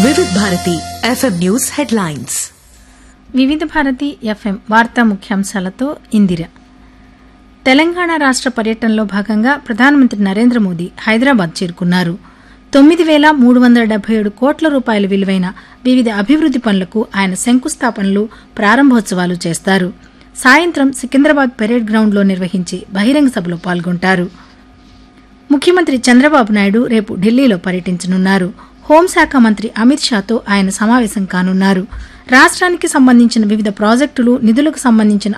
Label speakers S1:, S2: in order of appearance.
S1: వివిధ Bharati FM news headlines
S2: వివిధ Bharati FM వార్తా ముఖ్యాంశాలతో ఇందిర తెలంగాణ రాష్ట్ర పర్యటనలో భాగంగా ప్రధానమంత్రి నరేంద్ర మోదీ హైదరాబాద్ చేరుకున్నారు తొమ్మిది వేల మూడు వందల డెబ్బై ఏడు కోట్ల రూపాయల విలువైన వివిధ అభివృద్ది పనులకు ఆయన శంకుస్థాపనలు ప్రారంభోత్సవాలు చేస్తారు సాయంత్రం సికింద్రాబాద్ పెరేడ్ గ్రౌండ్లో నిర్వహించే బహిరంగ సభలో పాల్గొంటారు ముఖ్యమంత్రి చంద్రబాబు నాయుడు రేపు ఢిల్లీలో పర్యటించనున్నారు హోంశాఖ మంత్రి అమిత్ షాతో ఆయన సమావేశం కానున్నారు రాష్ట్రానికి సంబంధించిన వివిధ ప్రాజెక్టులు నిధులకు సంబంధించిన